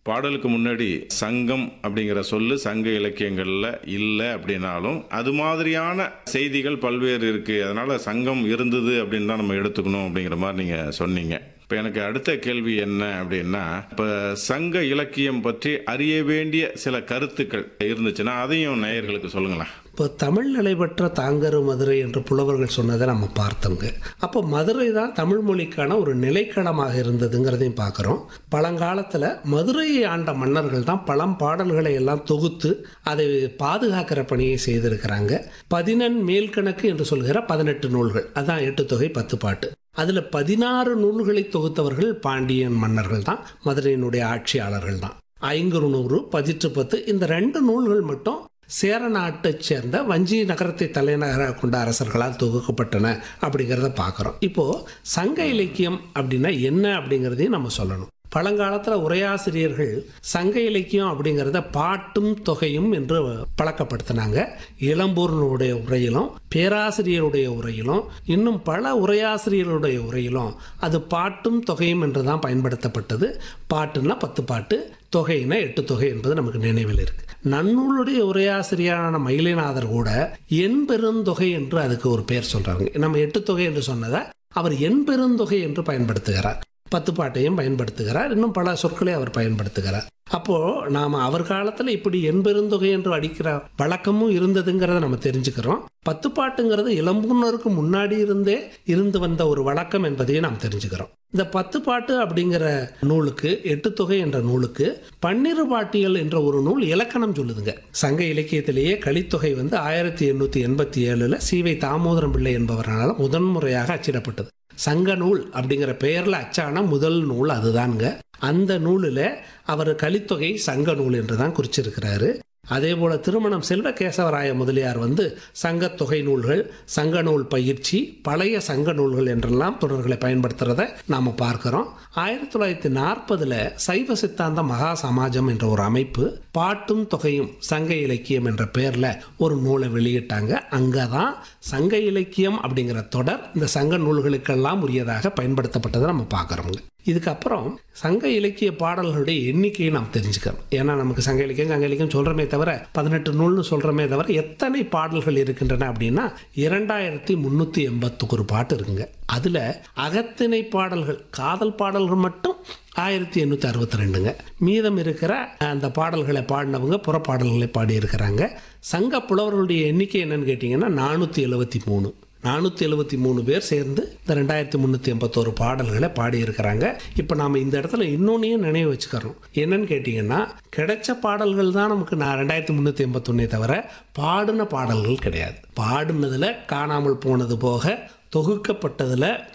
பாடலுக்கு முன்னாடி சங்கம் அப்படிங்கிற சொல்லு சங்க இலக்கியங்களில் இல்லை அப்படின்னாலும் அது மாதிரியான செய்திகள் பல்வேறு இருக்குது அதனால் சங்கம் இருந்தது அப்படின்னு தான் நம்ம எடுத்துக்கணும் அப்படிங்கிற மாதிரி நீங்கள் சொன்னீங்க இப்போ எனக்கு அடுத்த கேள்வி என்ன அப்படின்னா இப்போ சங்க இலக்கியம் பற்றி அறிய வேண்டிய சில கருத்துக்கள் இருந்துச்சுன்னா அதையும் நேயர்களுக்கு சொல்லுங்களேன் இப்போ தமிழ் நிலை பெற்ற தாங்கரு மதுரை என்று புலவர்கள் சொன்னதை நம்ம பார்த்தோங்க அப்போ மதுரை தான் தமிழ் மொழிக்கான ஒரு நிலைக்களமாக இருந்ததுங்கிறதையும் பார்க்குறோம் பழங்காலத்தில் மதுரையை ஆண்ட மன்னர்கள் தான் பழம் பாடல்களை எல்லாம் தொகுத்து அதை பாதுகாக்கிற பணியை செய்திருக்கிறாங்க பதினெண் மேல்கணக்கு என்று சொல்கிற பதினெட்டு நூல்கள் அதான் எட்டு தொகை பத்து பாட்டு அதில் பதினாறு நூல்களை தொகுத்தவர்கள் பாண்டியன் மன்னர்கள் தான் மதுரையினுடைய ஆட்சியாளர்கள் தான் ஐங்குறு நூறு பதிற்று பத்து இந்த ரெண்டு நூல்கள் மட்டும் சேர நாட்டைச் சேர்ந்த வஞ்சி நகரத்தை தலைநகராக கொண்ட அரசர்களால் தொகுக்கப்பட்டன அப்படிங்கிறத பார்க்குறோம் இப்போது சங்க இலக்கியம் அப்படின்னா என்ன அப்படிங்கிறதையும் நம்ம சொல்லணும் பழங்காலத்தில் உரையாசிரியர்கள் சங்க இலக்கியம் அப்படிங்கிறத பாட்டும் தொகையும் என்று பழக்கப்படுத்தினாங்க இளம்பூரனுடைய உரையிலும் பேராசிரியருடைய உரையிலும் இன்னும் பல உரையாசிரியர்களுடைய உரையிலும் அது பாட்டும் தொகையும் என்று தான் பயன்படுத்தப்பட்டது பாட்டுன்னா பத்து பாட்டு தொகைனா எட்டு தொகை என்பது நமக்கு நினைவில் இருக்கு நன்னூலுடைய உரையாசிரியரான மயிலிநாதர் கூட எண் பெருந்தொகை என்று அதுக்கு ஒரு பேர் சொல்றாங்க நம்ம எட்டு தொகை என்று சொன்னதை அவர் எண் பெருந்தொகை என்று பயன்படுத்துகிறார் பத்து பாட்டையும் பயன்படுத்துகிறார் இன்னும் பல சொற்களை அவர் பயன்படுத்துகிறார் அப்போ நாம அவர் காலத்துல இப்படி எண்பெருந்தொகை என்று அடிக்கிற வழக்கமும் இருந்ததுங்கிறத நம்ம தெரிஞ்சுக்கிறோம் பத்து பாட்டுங்கிறது இளம்புணருக்கு முன்னாடி இருந்தே இருந்து வந்த ஒரு வழக்கம் என்பதையும் நாம் தெரிஞ்சுக்கிறோம் இந்த பத்து பாட்டு அப்படிங்கிற நூலுக்கு எட்டு தொகை என்ற நூலுக்கு பன்னிரு பாட்டியல் என்ற ஒரு நூல் இலக்கணம் சொல்லுதுங்க சங்க இலக்கியத்திலேயே கலித்தொகை வந்து ஆயிரத்தி எண்ணூத்தி எண்பத்தி ஏழுல சீவை தாமோதரம் பிள்ளை என்பவரால் முதன்முறையாக அச்சிடப்பட்டது சங்க நூல் அப்படிங்கிற பெயரில் அச்சான முதல் நூல் அதுதாங்க அந்த நூலில் அவர் கலித்தொகை சங்க நூல் என்று தான் குறிச்சிருக்கிறாரு அதே போல திருமணம் செல்வ கேசவராய முதலியார் வந்து சங்கத்தொகை நூல்கள் சங்க நூல் பயிற்சி பழைய சங்க நூல்கள் என்றெல்லாம் தொடர்களை பயன்படுத்துறத நாம் பார்க்கிறோம் ஆயிரத்தி தொள்ளாயிரத்தி நாற்பதுல சைவ சித்தாந்த மகா சமாஜம் என்ற ஒரு அமைப்பு பாட்டும் தொகையும் சங்க இலக்கியம் என்ற பெயர்ல ஒரு நூலை வெளியிட்டாங்க அங்கதான் சங்க இலக்கியம் அப்படிங்கிற தொடர் இந்த சங்க நூல்களுக்கெல்லாம் உரியதாக பயன்படுத்தப்பட்டதை நம்ம பார்க்குறோங்க இதுக்கப்புறம் சங்க இலக்கிய பாடல்களுடைய எண்ணிக்கையை நாம் தெரிஞ்சுக்கிறோம் ஏன்னா நமக்கு சங்க இலக்கியம் சங்க இலக்கியம் சொல்கிறோமே தவிர பதினெட்டு நூல்னு சொல்கிறோமே தவிர எத்தனை பாடல்கள் இருக்கின்றன அப்படின்னா இரண்டாயிரத்தி முந்நூற்றி எண்பத்தொரு பாட்டு இருக்குங்க அதில் அகத்திணை பாடல்கள் காதல் பாடல்கள் மட்டும் ஆயிரத்தி எண்ணூற்றி அறுபத்தி ரெண்டுங்க மீதம் இருக்கிற அந்த பாடல்களை பாடினவங்க புறப்பாடல்களை பாடியிருக்கிறாங்க சங்க புலவர்களுடைய எண்ணிக்கை என்னன்னு கேட்டிங்கன்னா நானூற்றி எழுபத்தி மூணு நானூற்றி எழுபத்தி மூணு பேர் சேர்ந்து இந்த ரெண்டாயிரத்தி முந்நூற்றி எண்பத்தோரு பாடல்களை பாடியிருக்கிறாங்க இப்போ நாம் இந்த இடத்துல இன்னொன்னையும் நினைவு வச்சுக்கிறோம் என்னன்னு கேட்டிங்கன்னா கிடைச்ச பாடல்கள் தான் நமக்கு நான் ரெண்டாயிரத்தி முந்நூற்றி எண்பத்தொன்னே தவிர பாடின பாடல்கள் கிடையாது பாடினதில் காணாமல் போனது போக தொகுக்கப்பட்டதில்